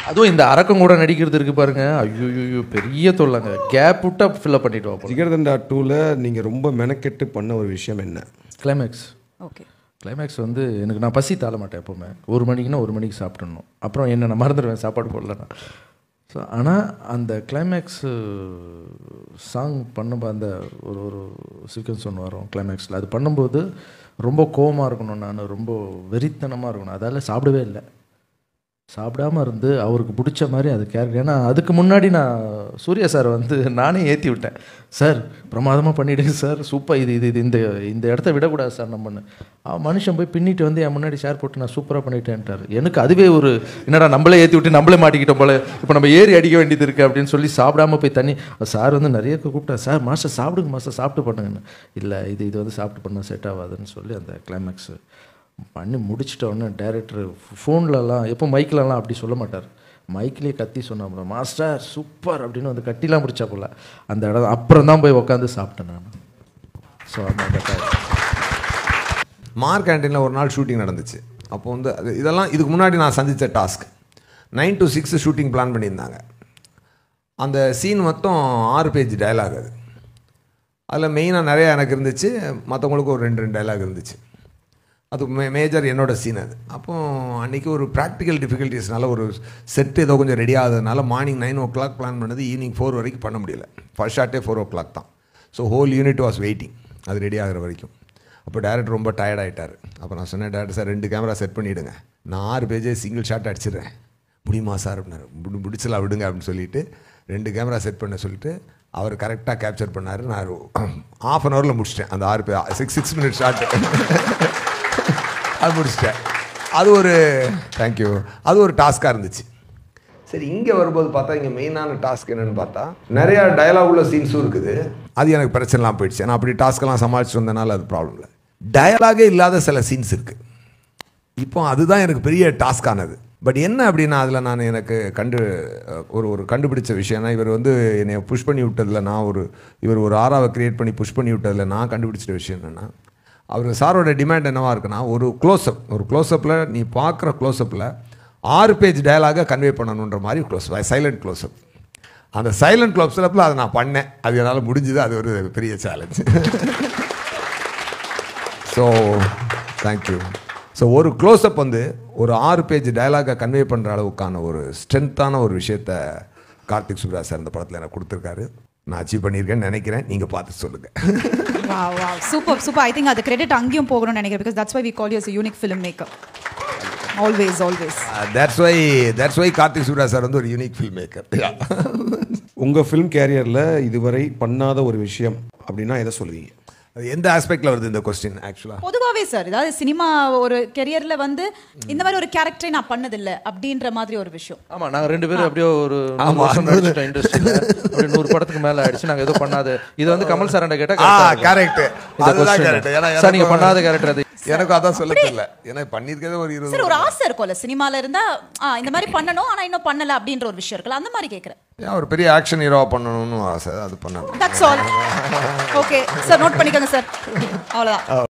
அதுவும் இந்த அரக்கம் கூட நடிக்கிறது இருக்கு பாருங்க ஐயோ பெரிய தொல்லைங்க கேப் விட்டா ஃபில்லப் பண்ணிட்டு வாப்போம் ஜிகர்தண்டா டூவில் நீங்கள் ரொம்ப மெனக்கெட்டு பண்ண ஒரு விஷயம் என்ன கிளைமேக்ஸ் ஓகே கிளைமேக்ஸ் வந்து எனக்கு நான் பசி தாழ மாட்டேன் எப்போவுமே ஒரு மணிக்குன்னா ஒரு மணிக்கு சாப்பிடணும் அப்புறம் என்ன நான் மறந்துடுவேன் சாப்பாடு போடலன்னா ஸோ ஆனால் அந்த கிளைமேக்ஸு சாங் பண்ணும்போது அந்த ஒரு ஒரு சீக்வன்ஸ் ஒன்று வரும் கிளைமேக்ஸில் அது பண்ணும்போது ரொம்ப கோவமாக இருக்கணும் நான் ரொம்ப வெறித்தனமாக இருக்கணும் அதால் சாப்பிடவே இல்லை சாப்பிடாம இருந்து அவருக்கு பிடிச்ச மாதிரி அது கேரக்டர் ஏன்னா அதுக்கு முன்னாடி நான் சூர்யா சார் வந்து நானே ஏற்றி விட்டேன் சார் பிரமாதமாக பண்ணிவிடுங்க சார் சூப்பர் இது இது இது இந்த இந்த இடத்த விடக்கூடாது சார் நம்ம மனுஷன் போய் பின்னிட்டு வந்து என் முன்னாடி ஷேர் போட்டு நான் சூப்பராக பண்ணிட்டேன்ட்டார் எனக்கு அதுவே ஒரு என்னடா நம்மளே ஏற்றி விட்டு நம்மளே மாட்டிக்கிட்டோம் போல இப்போ நம்ம ஏறி அடிக்க வேண்டியது இருக்குது அப்படின்னு சொல்லி சாப்பிடாம போய் தண்ணி சார் வந்து நிறைய கூப்பிட்டா சார் மாஸ்டர் சாப்பிடுங்க மாஸ்டர் சாப்பிட்டு பண்ணுங்கன்னு இல்லை இது இது வந்து சாப்பிட்டு பண்ணால் செட் ஆகாதுன்னு சொல்லி அந்த கிளைமேக்ஸு பண்ணி முடிச்சிட்ட உடனே டேரக்டர் ஃபோன்லலாம் எப்போ மைக்கிலலாம் அப்படி சொல்ல மாட்டார் மைக்லேயே கத்தி சொன்னா மாஸ்டர் சூப்பர் அப்படின்னு வந்து கட்டிலாம் பிடிச்சா போல அந்த இடம் அப்புறம் தான் போய் உட்காந்து சாப்பிட்டேன் நான் ஸோ அந்த மார்க் கேண்டீனில் ஒரு நாள் ஷூட்டிங் நடந்துச்சு அப்போ வந்து அது இதெல்லாம் இதுக்கு முன்னாடி நான் சந்தித்த task nine to six shooting plan பண்ணியிருந்தாங்க அந்த சீன் மொத்தம் ஆறு பேஜ் டயலாக் அது அதில் மெயினாக நிறையா எனக்கு இருந்துச்சு மற்றவங்களுக்கு ஒரு ரெண்டு ரெண்டு டயலாக் இருந்துச்சு அது மே மேஜர் என்னோட சீன் அது அப்போ அன்றைக்கி ஒரு ப்ராக்டிக்கல் டிஃபிகல்ட்டிஸ்னால ஒரு செட் ஏதோ கொஞ்சம் ரெடி ஆகாதனால morning nine o'clock plan பண்ணது ஈவினிங் ஃபோர் வரைக்கும் பண்ண முடியல ஃபர்ஸ்ட் ஷாட்டே ஃபோர் ஓ கிளாக் தான் so whole unit was waiting அது ரெடி ஆகிற வரைக்கும் அப்போ டேரக்டர் ரொம்ப டயர்ட் ஆகிட்டார் அப்போ நான் சொன்னேன் டேரக்டர் சார் ரெண்டு கேமரா செட் பண்ணிவிடுங்க நான் ஆறு பேஜே சிங்கிள் ஷாட் அடிச்சிடுறேன் முடியுமா சார் அப்படின்னாரு முடி முடிச்சலாம் விடுங்க அப்படின்னு சொல்லிட்டு ரெண்டு கேமரா செட் பண்ண சொல்லிட்டு அவர் கரெக்டாக கேப்சர் பண்ணார் நான் ஆஃப் அன் ஹவரில் முடிச்சிட்டேன் அந்த ஆறு பே சிக்ஸ் சிக்ஸ் மினிட் ஷாட் அது முடிச்சிட்டேன் அது ஒரு தேங்க்யூ அது ஒரு டாஸ்க்காக இருந்துச்சு சரி இங்கே வரும்போது பார்த்தா இங்கே மெயினான டாஸ்க் என்னென்னு பார்த்தா நிறையா டயலாக் உள்ள சீன்ஸும் இருக்குது அது எனக்கு பிரச்சனைலாம் போயிடுச்சு நான் அப்படி டாஸ்க்கெல்லாம் சமாளிச்சு வந்தனால அது ப்ராப்ளம் இல்லை டயலாகே இல்லாத சில சீன்ஸ் இருக்குது இப்போ அதுதான் எனக்கு பெரிய டாஸ்க் ஆனது பட் என்ன அப்படின்னா அதில் நான் எனக்கு கண்டு ஒரு ஒரு கண்டுபிடிச்ச விஷயம்னா இவர் வந்து என்னை புஷ் பண்ணி விட்டதில் நான் ஒரு இவர் ஒரு ஆறாவை கிரியேட் பண்ணி புஷ் பண்ணி விட்டதில் நான் கண்டுபிடிச்ச விஷயம் என்னென்னா அவர் சாரோட டிமாண்ட் என்னவா இருக்குன்னா ஒரு க்ளோஸ்அப் ஒரு க்ளோஸ்அப்பில் நீ பார்க்குற க்ளோஸ்அப்பில் ஆறு பேஜ் டயலாகை கன்வே பண்ணணுன்ற மாதிரி க்ளோஸ் சைலண்ட் க்ளோஸ்அப் அந்த சைலண்ட் க்ளோஸ்அப்பில் அதை நான் பண்ணேன் அது என்னால் முடிஞ்சுது அது ஒரு பெரிய சேலஞ்ச் ஸோ தேங்க்யூ ஸோ ஒரு க்ளோஸ்அப் வந்து ஒரு ஆறு பேஜ் டயலாகை கன்வே பண்ணுற அளவுக்கான ஒரு ஸ்ட்ரென்த்தான ஒரு விஷயத்த கார்த்திக் சுப்ராஜ் சார் இந்த படத்தில் எனக்கு கொடுத்துருக்காரு நான் அச்சீவ் பண்ணியிருக்கேன்னு நினைக்கிறேன் நீங்கள் பார்த்து சொல்லுங்கள் wow wow super super I think அது கிரெடிட் அங்கேயும் போகணும்னு நினைக்கிறேன் because that's why we call you as a unique film maker always always that's why that's why Karthik Subbaraj sir வந்து ஒரு யூனிக் ஃபில்ம் மேக்கர் உங்கள் ஃபிலிம் கேரியரில் இதுவரை பண்ணாத ஒரு விஷயம் அப்படின்னா எதை சொல்லுவீங்க அது எந்த ஆஸ்பெக்டில் வருது இந்த கொஸ்டின் ஆக்சுவலாக பொதுவாகவே சார் ஏதாவது சினிமா ஒரு கெரியர்ல வந்து இந்த மாதிரி ஒரு கேரக்டரை நான் பண்ணதில்லை அப்படின்ற மாதிரி ஒரு விஷயம் ஆமா நாங்க ரெண்டு பேரும் அப்படியே ஒரு நூறு வருஷம் நடிச்சிட்டோம் இண்டஸ்ட்ரியில அப்படி நூறு படத்துக்கு மேல ஆயிடுச்சு நாங்க எதுவும் பண்ணாது இது வந்து கமல் சார் கேட்டா ஆ correct ஆ இருக்கும். கரெக்ட் இந்த அதுதான் question. கரெக்ட் ஏன்னா சார் நீங்க எனக்கு- பண்ணாத கேரக்டர் அது எனக்கு அதான் சொல்ல தெரியல ஏன்னா பண்ணியிருக்கதே ஒரு இருபது சார் ஒரு ஆசை இருக்கும்ல சினிமால இருந்தா ஆ, இந்த மாதிரி பண்ணணும் ஆனா இன்னும் பண்ணல அப்படின்ற ஒரு விஷயம் இருக்குல்ல அந்த மாதிரி கேட்குறேன் ஏன் ஒரு பெரிய ஆக்ஷன் ஹீரோவாக பண்ணணும்னு ஆசை அது பண்ணணும் that's all okay sir note பண்ணிக்கோங்க சார் அவ்வளோதான்